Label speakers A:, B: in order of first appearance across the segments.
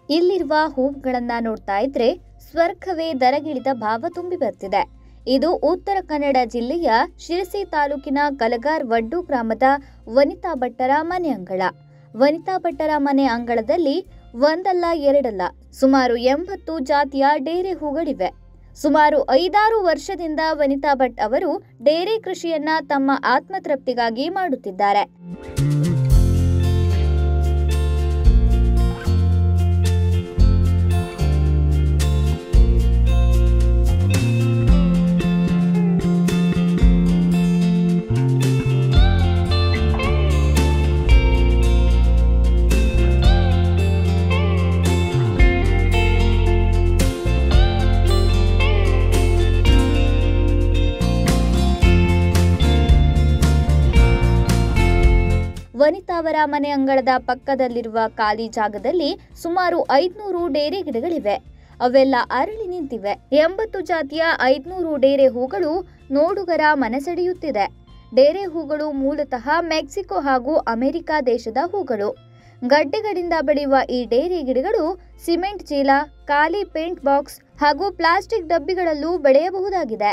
A: ಇಲ್ಲಿರುವ ಹೂವುಗಳನ್ನ ನೋಡ್ತಾ ಇದ್ರೆ ಸ್ವರ್ಗವೇ ದರಗಿಳಿದ ಭಾವ ತುಂಬಿ ಬರ್ತಿದೆ ಇದು ಉತ್ತರ ಕನ್ನಡ ಜಿಲ್ಲೆಯ ಶಿರಸಿ ತಾಲೂಕಿನ ಕಲಗಾರ್ ವಡ್ಡು ಗ್ರಾಮದ ವನಿತಾ ಭಟ್ಟರ ಮನೆ ಅಂಗಳ ವನಿತಾ ಭಟ್ಟರ ಮನೆ ಅಂಗಳದಲ್ಲಿ ಒಂದಲ್ಲ ಎರಡಲ್ಲ ಸುಮಾರು ಎಂಬತ್ತು ಜಾತಿಯ ಡೇರೆ ಹೂಗಳಿವೆ ಸುಮಾರು ಐದಾರು ವರ್ಷದಿಂದ ವನಿತಾ ಭಟ್ ಅವರು ಡೇರೆ ಕೃಷಿಯನ್ನ ತಮ್ಮ ಆತ್ಮತೃಪ್ತಿಗಾಗಿ ಮಾಡುತ್ತಿದ್ದಾರೆ ವನಿತಾ ಅವರ ಮನೆ ಅಂಗಳದ ಪಕ್ಕದಲ್ಲಿರುವ ಖಾಲಿ ಜಾಗದಲ್ಲಿ ಸುಮಾರು ಐದ್ನೂರು ಡೇರೆ ಗಿಡಗಳಿವೆ ಅವೆಲ್ಲ ಅರಳಿ ನಿಂತಿವೆ ಎಂಬತ್ತು ಜಾತಿಯ ಐದ್ನೂರು ಡೇರೆ ಹೂಗಳು ನೋಡುಗರ ಮನಸೆಳೆಯುತ್ತಿದೆ ಡೇರೆ ಹೂಗಳು ಮೂಲತಃ ಮೆಕ್ಸಿಕೋ ಹಾಗೂ ಅಮೆರಿಕ ದೇಶದ ಹೂಗಳು ಗಡ್ಡೆಗಳಿಂದ ಬೆಳೆಯುವ ಈ ಡೇರೆ ಗಿಡಗಳು ಸಿಮೆಂಟ್ ಚೀಲ ಖಾಲಿ ಪೇಂಟ್ ಬಾಕ್ಸ್ ಹಾಗೂ ಪ್ಲಾಸ್ಟಿಕ್ ಡಬ್ಬಿಗಳಲ್ಲೂ ಬೆಳೆಯಬಹುದಾಗಿದೆ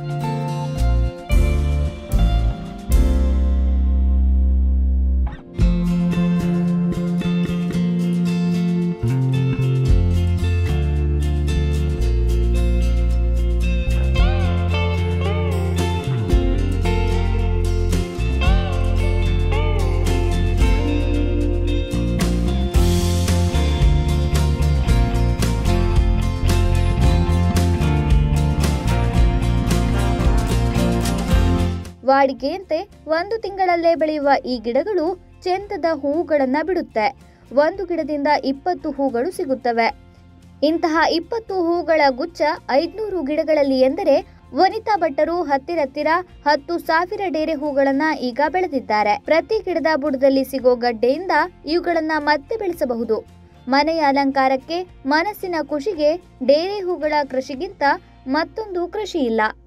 A: ವಾಡಿಕೆಯಂತೆ ಒಂದು ತಿಂಗಳಲ್ಲೇ ಬೆಳೆಯುವ ಈ ಗಿಡಗಳು ಚೆಂದದ ಹೂಗಳನ್ನ ಬಿಡುತ್ತೆ ಒಂದು ಗಿಡದಿಂದ ಇಪ್ಪತ್ತು ಹೂಗಳು ಸಿಗುತ್ತವೆ ಇಂತಹ ಇಪ್ಪತ್ತು ಹೂಗಳ ಗುಚ್ಛ ಐದ್ನೂರು ಗಿಡಗಳಲ್ಲಿ ಎಂದರೆ ವನಿತಾ ಭಟ್ಟರು ಹತ್ತಿರತ್ತಿರ ಹತ್ತು ಸಾವಿರ ಡೇರೆ ಹೂಗಳನ್ನ ಈಗ ಬೆಳೆದಿದ್ದಾರೆ ಪ್ರತಿ ಗಿಡದ ಬುಡದಲ್ಲಿ ಸಿಗೋ ಗಡ್ಡೆಯಿಂದ ಇವುಗಳನ್ನ ಮತ್ತೆ ಬೆಳೆಸಬಹುದು ಮನೆಯ ಅಲಂಕಾರಕ್ಕೆ ಮನಸ್ಸಿನ ಖುಷಿಗೆ ಡೇರೆ ಹೂಗಳ ಕೃಷಿಗಿಂತ ಮತ್ತೊಂದು ಕೃಷಿ ಇಲ್ಲ